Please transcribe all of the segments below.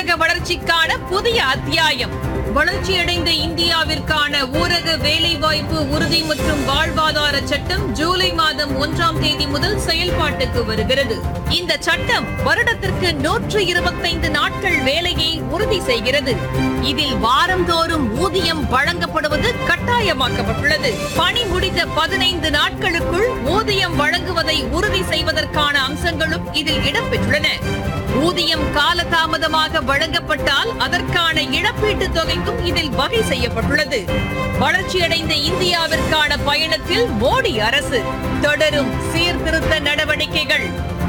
ஊரக வளர்ச்சிக்கான புதிய அத்தியாயம் வளர்ச்சியடைந்த இந்தியாவிற்கான ஊரக வேலைவாய்ப்பு உறுதி மற்றும் வாழ்வாதார சட்டம் ஜூலை மாதம் ஒன்றாம் தேதி முதல் செயல்பாட்டுக்கு வருகிறது இந்த சட்டம் வருடத்திற்கு நூற்று இருபத்தைந்து நாட்கள் வேலையை உறுதி செய்கிறது இதில் வாரந்தோறும் ஊதியம் வழங்கப்படுவது கட்டாயமாக்கப்பட்டுள்ளது பணி முடிந்த பதினைந்து நாட்களுக்குள் ஊதியம் வழங்குவதை உறுதி செய்வதற்கான அம்சங்களும் இதில் இடம்பெற்றுள்ளன ஊதியம் காலதாமதமாக வழங்கப்பட்டால் அதற்கான இழப்பீட்டுத் தொகைக்கும் இதில் வகை செய்யப்பட்டுள்ளது வளர்ச்சியடைந்த இந்தியாவிற்கான பயணத்தில் மோடி அரசு தொடரும் சீர்திருத்த நடவடிக்கைகள்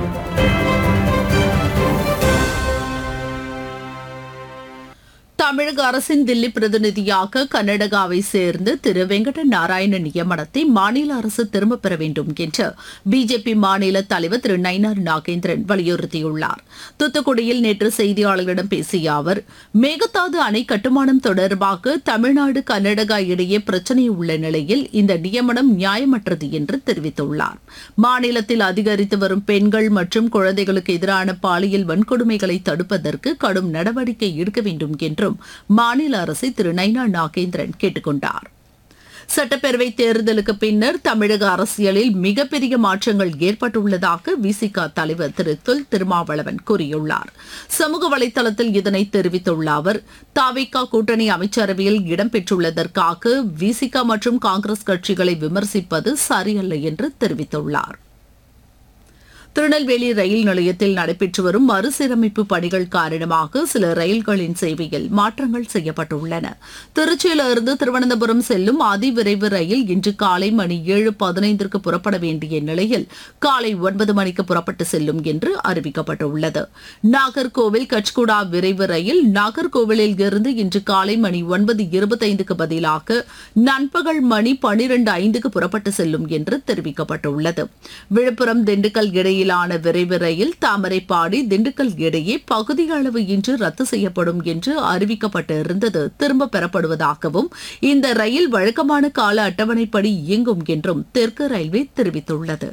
தமிழக அரசின் தில்லி பிரதிநிதியாக கர்நாடகாவை சேர்ந்து திரு வெங்கட நாராயண நியமனத்தை மாநில அரசு திரும்பப் பெற வேண்டும் என்று பிஜேபி மாநில தலைவர் திரு நயினார் நாகேந்திரன் வலியுறுத்தியுள்ளார் தூத்துக்குடியில் நேற்று செய்தியாளர்களிடம் பேசிய அவர் மேகதாது அணை கட்டுமானம் தொடர்பாக தமிழ்நாடு கர்நாடகா இடையே பிரச்சினை உள்ள நிலையில் இந்த நியமனம் நியாயமற்றது என்று தெரிவித்துள்ளார் மாநிலத்தில் அதிகரித்து வரும் பெண்கள் மற்றும் குழந்தைகளுக்கு எதிரான பாலியல் வன்கொடுமைகளை தடுப்பதற்கு கடும் நடவடிக்கை எடுக்க வேண்டும் என்றும் மாநில அரசை திரு நைனா நாகேந்திரன் கேட்டுக்கொண்டார் சட்டப்பேரவை தேர்தலுக்கு பின்னர் தமிழக அரசியலில் மிகப்பெரிய மாற்றங்கள் ஏற்பட்டுள்ளதாக விசிக தலைவர் திரு தொல் திருமாவளவன் கூறியுள்ளார் சமூக வலைதளத்தில் இதனை தெரிவித்துள்ள அவர் தாவிகா கூட்டணி அமைச்சரவையில் இடம்பெற்றுள்ளதற்காக விசிக மற்றும் காங்கிரஸ் கட்சிகளை விமர்சிப்பது சரியல்ல என்று தெரிவித்துள்ளார் திருநெல்வேலி ரயில் நிலையத்தில் நடைபெற்று வரும் மறுசீரமைப்பு பணிகள் காரணமாக சில ரயில்களின் சேவையில் மாற்றங்கள் செய்யப்பட்டுள்ளன திருச்சியிலிருந்து திருவனந்தபுரம் செல்லும் அதிவிரைவு ரயில் இன்று காலை மணி ஏழு பதினைந்திற்கு புறப்பட வேண்டிய நிலையில் காலை ஒன்பது மணிக்கு புறப்பட்டு செல்லும் என்று அறிவிக்கப்பட்டுள்ளது நாகர்கோவில் கச்குடா விரைவு ரயில் நாகர்கோவிலில் இருந்து இன்று காலை மணி ஒன்பது இருபத்தைந்துக்கு பதிலாக நண்பகல் மணி பனிரெண்டு ஐந்துக்கு புறப்பட்டு செல்லும் என்று தெரிவிக்கப்பட்டுள்ளது விழுப்புரம் திண்டுக்கல் இடையிலான விரைவு ரயில் தாமரைப்பாடி திண்டுக்கல் இடையே பகுதி அளவு இன்று ரத்து செய்யப்படும் என்று அறிவிக்கப்பட்டிருந்தது திரும்ப பெறப்படுவதாகவும் இந்த ரயில் வழக்கமான கால அட்டவணைப்படி இயங்கும் என்றும் தெற்கு ரயில்வே தெரிவித்துள்ளது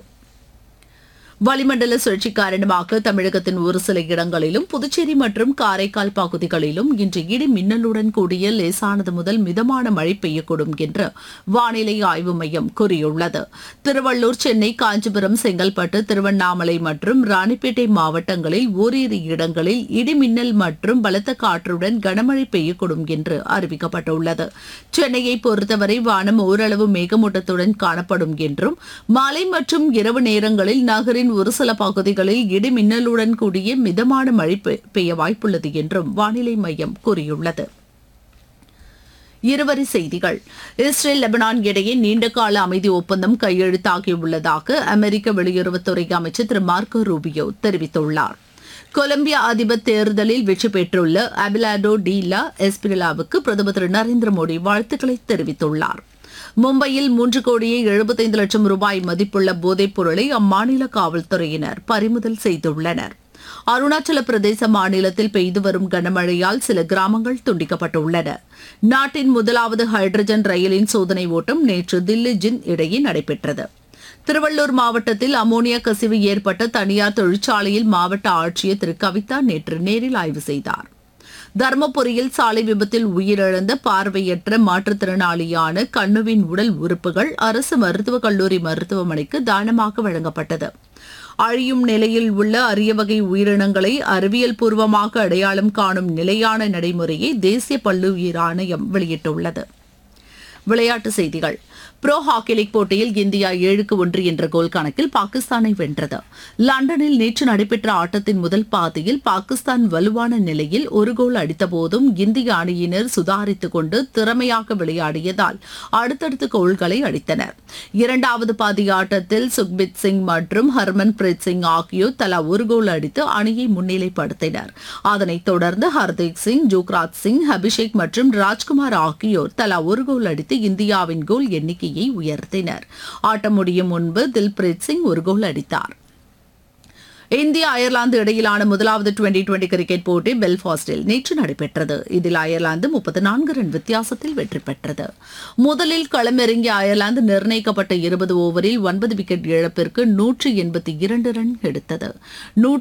வளிமண்டல சுழற்சி காரணமாக தமிழகத்தின் ஒரு சில இடங்களிலும் புதுச்சேரி மற்றும் காரைக்கால் பகுதிகளிலும் இன்று இடி மின்னலுடன் கூடிய லேசானது முதல் மிதமான மழை பெய்யக்கூடும் என்று வானிலை ஆய்வு மையம் கூறியுள்ளது திருவள்ளூர் சென்னை காஞ்சிபுரம் செங்கல்பட்டு திருவண்ணாமலை மற்றும் ராணிப்பேட்டை மாவட்டங்களில் ஓரிரு இடங்களில் இடி மின்னல் மற்றும் பலத்த காற்றுடன் கனமழை பெய்யக்கூடும் என்று அறிவிக்கப்பட்டுள்ளது சென்னையை பொறுத்தவரை வானம் ஓரளவு மேகமூட்டத்துடன் காணப்படும் என்றும் மாலை மற்றும் இரவு நேரங்களில் நகரின் ஒரு சில பகுதிகளில் இடி மின்னலுடன் கூடிய மிதமான மழை பெ- பெய்ய வாய்ப்புள்ளது என்றும் வானிலை மையம் கூறியுள்ளது இருவரி செய்திகள் இஸ்ரேல் லெபனான் இடையே நீண்டகால அமைதி ஒப்பந்தம் கையெழுத்தாகியுள்ளதாக அமெரிக்க வெளியுறவுத்துறை அமைச்சர் திரு மார்க்கோ ரூபியோ தெரிவித்துள்ளார் கொலம்பியா அதிபர் தேர்தலில் வெற்றி பெற்றுள்ள அபிலாடோ டி லா எஸ்பிரிலாவுக்கு பிரதமர் திரு நரேந்திர மோடி வாழ்த்துக்களை தெரிவித்துள்ளார் மும்பையில் மூன்று கோடியே எழுபத்தைந்து லட்சம் ரூபாய் மதிப்புள்ள போதைப் பொருளை அம்மாநில காவல்துறையினர் பறிமுதல் செய்துள்ளனர் அருணாச்சல பிரதேச மாநிலத்தில் பெய்து வரும் கனமழையால் சில கிராமங்கள் துண்டிக்கப்பட்டுள்ளன நாட்டின் முதலாவது ஹைட்ரஜன் ரயிலின் சோதனை ஓட்டம் நேற்று தில்லி ஜின் இடையே நடைபெற்றது திருவள்ளூர் மாவட்டத்தில் அமோனியா கசிவு ஏற்பட்ட தனியார் தொழிற்சாலையில் மாவட்ட ஆட்சியர் திரு கவிதா நேற்று நேரில் ஆய்வு செய்தார் தர்மபுரியில் சாலை விபத்தில் உயிரிழந்த பார்வையற்ற மாற்றுத்திறனாளியான கண்ணுவின் உடல் உறுப்புகள் அரசு மருத்துவக் கல்லூரி மருத்துவமனைக்கு தானமாக வழங்கப்பட்டது அழியும் நிலையில் உள்ள அரிய வகை உயிரினங்களை அறிவியல் பூர்வமாக அடையாளம் காணும் நிலையான நடைமுறையை தேசிய பல்லுயிர் ஆணையம் வெளியிட்டுள்ளது விளையாட்டுச் செய்திகள் ப்ரோ ஹாக்கி லீக் போட்டியில் இந்தியா ஏழுக்கு ஒன்று என்ற கோல் கணக்கில் பாகிஸ்தானை வென்றது லண்டனில் நேற்று நடைபெற்ற ஆட்டத்தின் முதல் பாதியில் பாகிஸ்தான் வலுவான நிலையில் ஒரு கோல் அடித்தபோதும் இந்திய அணியினர் சுதாரித்துக் கொண்டு திறமையாக விளையாடியதால் அடுத்தடுத்து கோல்களை அடித்தனர் இரண்டாவது பாதி ஆட்டத்தில் சுக்பித் சிங் மற்றும் ஹர்மன் பிரீத் சிங் ஆகியோர் தலா ஒரு கோல் அடித்து அணியை முன்னிலைப்படுத்தினர் அதனைத் தொடர்ந்து ஹர்தீப் சிங் ஜுக்ராஜ் சிங் அபிஷேக் மற்றும் ராஜ்குமார் ஆகியோர் தலா ஒரு கோல் அடித்து இந்தியாவின் கோல் எண்ணிக்கையை உயர்த்தினர் ஆட்டம் முடியும் முன்பு தில்பிரீத் சிங் ஒரு கோல் அடித்தார் இந்தியா அயர்லாந்து இடையிலான முதலாவது டுவெண்டி டுவெண்டி கிரிக்கெட் போட்டி பெல்ஃபாஸ்டில் நேற்று நடைபெற்றது இதில் அயர்லாந்து முப்பத்தி நான்கு ரன் வித்தியாசத்தில் வெற்றி பெற்றது முதலில் களமிறங்கிய அயர்லாந்து நிர்ணயிக்கப்பட்ட இருபது ஓவரில் ஒன்பது விக்கெட் இழப்பிற்கு நூற்று எண்பத்தி இரண்டு ரன் எடுத்தது நூற்று